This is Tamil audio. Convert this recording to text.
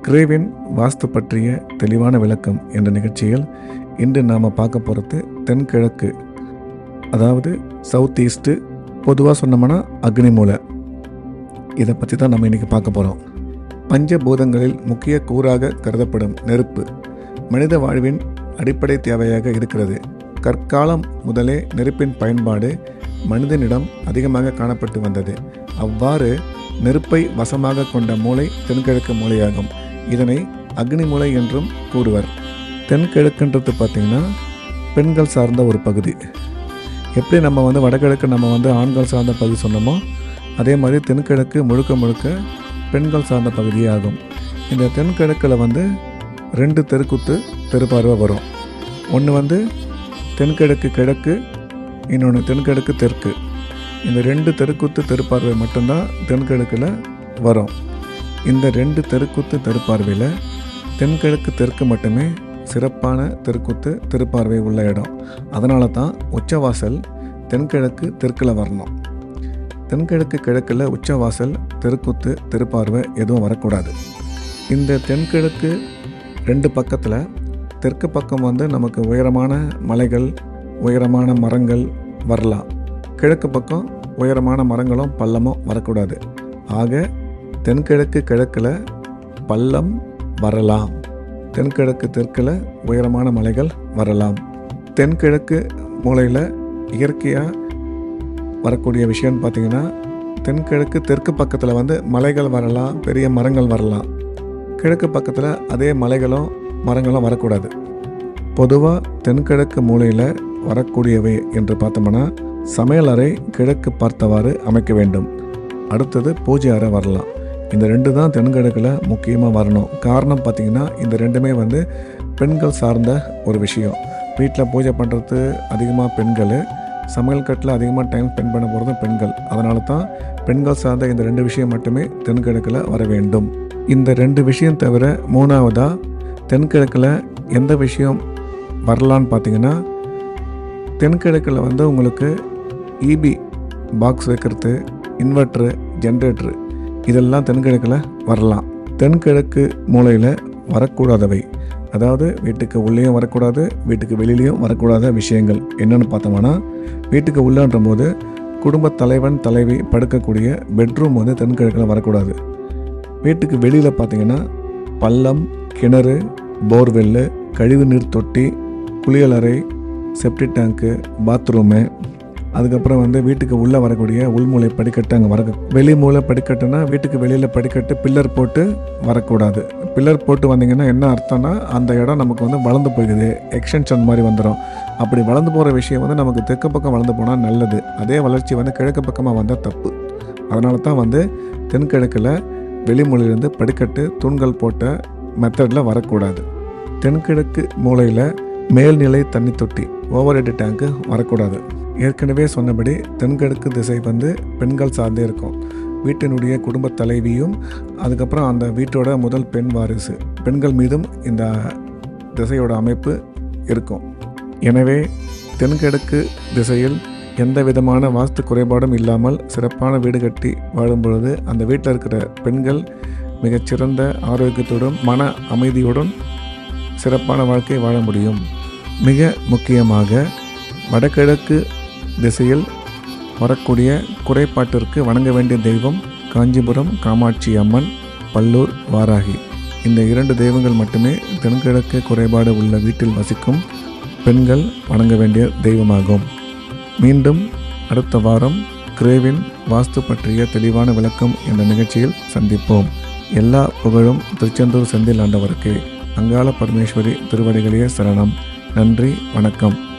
கிரேவின் வாஸ்து பற்றிய தெளிவான விளக்கம் என்ற நிகழ்ச்சியில் இன்று நாம் பார்க்க போகிறது தென்கிழக்கு அதாவது சவுத் ஈஸ்ட்டு பொதுவாக சொன்னோம்னா அக்னி மூலை இதை பற்றி தான் நம்ம இன்றைக்கி பார்க்க போகிறோம் பஞ்சபூதங்களில் முக்கிய கூறாக கருதப்படும் நெருப்பு மனித வாழ்வின் அடிப்படை தேவையாக இருக்கிறது கற்காலம் முதலே நெருப்பின் பயன்பாடு மனிதனிடம் அதிகமாக காணப்பட்டு வந்தது அவ்வாறு நெருப்பை வசமாக கொண்ட மூளை தென்கிழக்கு மூலையாகும் இதனை அக்னி மூலை என்றும் கூறுவர் தென்கிழக்குன்றது பார்த்திங்கன்னா பெண்கள் சார்ந்த ஒரு பகுதி எப்படி நம்ம வந்து வடகிழக்கு நம்ம வந்து ஆண்கள் சார்ந்த பகுதி சொன்னோமோ அதே மாதிரி தென்கிழக்கு முழுக்க முழுக்க பெண்கள் சார்ந்த பகுதியே ஆகும் இந்த தென்கிழக்கில் வந்து ரெண்டு தெருக்குத்து தெருப்பார்வை வரும் ஒன்று வந்து தென்கிழக்கு கிழக்கு இன்னொன்று தென்கிழக்கு தெற்கு இந்த ரெண்டு தெருக்குத்து தெருப்பார்வை மட்டும்தான் தென்கிழக்கில் வரும் இந்த ரெண்டு தெருக்குத்து தெருப்பார்வையில் தென்கிழக்கு தெற்கு மட்டுமே சிறப்பான தெருக்குத்து திருப்பார்வை உள்ள இடம் அதனால தான் உச்சவாசல் தென்கிழக்கு தெற்கில் வரணும் தென்கிழக்கு கிழக்கில் உச்சவாசல் தெருக்குத்து திருப்பார்வை எதுவும் வரக்கூடாது இந்த தென்கிழக்கு ரெண்டு பக்கத்தில் தெற்கு பக்கம் வந்து நமக்கு உயரமான மலைகள் உயரமான மரங்கள் வரலாம் கிழக்கு பக்கம் உயரமான மரங்களும் பள்ளமும் வரக்கூடாது ஆக தென்கிழக்கு கிழக்கில் பள்ளம் வரலாம் தென்கிழக்கு தெற்கில் உயரமான மலைகள் வரலாம் தென்கிழக்கு மூலையில் இயற்கையாக வரக்கூடிய விஷயம்னு பார்த்தீங்கன்னா தென்கிழக்கு தெற்கு பக்கத்தில் வந்து மலைகள் வரலாம் பெரிய மரங்கள் வரலாம் கிழக்கு பக்கத்தில் அதே மலைகளும் மரங்களும் வரக்கூடாது பொதுவாக தென்கிழக்கு மூலையில் வரக்கூடியவை என்று பார்த்தோம்னா சமையலறை கிழக்கு பார்த்தவாறு அமைக்க வேண்டும் அடுத்தது பூஜை அறை வரலாம் இந்த ரெண்டு தான் தென்கிழக்கில் முக்கியமாக வரணும் காரணம் பார்த்திங்கன்னா இந்த ரெண்டுமே வந்து பெண்கள் சார்ந்த ஒரு விஷயம் வீட்டில் பூஜை பண்ணுறது அதிகமாக பெண்கள் சமையல் கட்டில் அதிகமாக டைம் ஸ்பெண்ட் பண்ண போகிறதும் பெண்கள் அதனால தான் பெண்கள் சார்ந்த இந்த ரெண்டு விஷயம் மட்டுமே தென்கிழக்கில் வர வேண்டும் இந்த ரெண்டு விஷயம் தவிர மூணாவதாக தென்கிழக்கில் எந்த விஷயம் வரலான்னு பார்த்தீங்கன்னா தென்கிழக்கில் வந்து உங்களுக்கு இபி பாக்ஸ் வைக்கிறது இன்வெர்ட்ரு ஜென்ரேட்ரு இதெல்லாம் தென்கிழக்கில் வரலாம் தென்கிழக்கு மூலையில் வரக்கூடாதவை அதாவது வீட்டுக்கு உள்ளேயும் வரக்கூடாது வீட்டுக்கு வெளியிலையும் வரக்கூடாத விஷயங்கள் என்னென்னு பார்த்தோம்னா வீட்டுக்கு உள்ளன்ற போது குடும்ப தலைவன் தலைவி படுக்கக்கூடிய பெட்ரூம் வந்து தென்கிழக்கில் வரக்கூடாது வீட்டுக்கு வெளியில் பார்த்தீங்கன்னா பள்ளம் கிணறு போர்வெல்லு கழிவுநீர் தொட்டி குளியலறை செப்டி டேங்க்கு பாத்ரூமு அதுக்கப்புறம் வந்து வீட்டுக்கு உள்ளே வரக்கூடிய உள்மூலை படிக்கட்டு அங்கே வர வெளி மூலை படிக்கட்டுனா வீட்டுக்கு வெளியில் படிக்கட்டு பில்லர் போட்டு வரக்கூடாது பில்லர் போட்டு வந்தீங்கன்னா என்ன அர்த்தம்னா அந்த இடம் நமக்கு வந்து வளர்ந்து போகுது எக்ஸ்டென்ஷன் மாதிரி வந்துடும் அப்படி வளர்ந்து போகிற விஷயம் வந்து நமக்கு தெற்கு பக்கம் வளர்ந்து போனால் நல்லது அதே வளர்ச்சி வந்து கிழக்கு பக்கமாக வந்தால் தப்பு அதனால தான் வந்து தென்கிழக்கில் வெளிமூலையிலேருந்து படிக்கட்டு தூண்கள் போட்ட மெத்தடில் வரக்கூடாது தென்கிழக்கு மூலையில் மேல்நிலை தண்ணி தொட்டி ஓவர் ஹெட் டேங்க்கு வரக்கூடாது ஏற்கனவே சொன்னபடி தென்கிழக்கு திசை வந்து பெண்கள் சார்ந்தே இருக்கும் வீட்டினுடைய குடும்ப தலைவியும் அதுக்கப்புறம் அந்த வீட்டோட முதல் பெண் வாரிசு பெண்கள் மீதும் இந்த திசையோட அமைப்பு இருக்கும் எனவே தென்கிழக்கு திசையில் எந்த விதமான வாஸ்து குறைபாடும் இல்லாமல் சிறப்பான வீடு கட்டி வாழும் பொழுது அந்த வீட்டில் இருக்கிற பெண்கள் மிகச்சிறந்த ஆரோக்கியத்துடன் மன அமைதியுடன் சிறப்பான வாழ்க்கை வாழ முடியும் மிக முக்கியமாக வடகிழக்கு திசையில் வரக்கூடிய குறைபாட்டிற்கு வணங்க வேண்டிய தெய்வம் காஞ்சிபுரம் காமாட்சி அம்மன் பல்லூர் வாராகி இந்த இரண்டு தெய்வங்கள் மட்டுமே தென்கிழக்கு குறைபாடு உள்ள வீட்டில் வசிக்கும் பெண்கள் வணங்க வேண்டிய தெய்வமாகும் மீண்டும் அடுத்த வாரம் கிரேவின் வாஸ்து பற்றிய தெளிவான விளக்கம் என்ற நிகழ்ச்சியில் சந்திப்போம் எல்லா புகழும் திருச்செந்தூர் செந்தில் ஆண்டவருக்கு அங்காள பரமேஸ்வரி திருவடிகளே சரணம் நன்றி வணக்கம்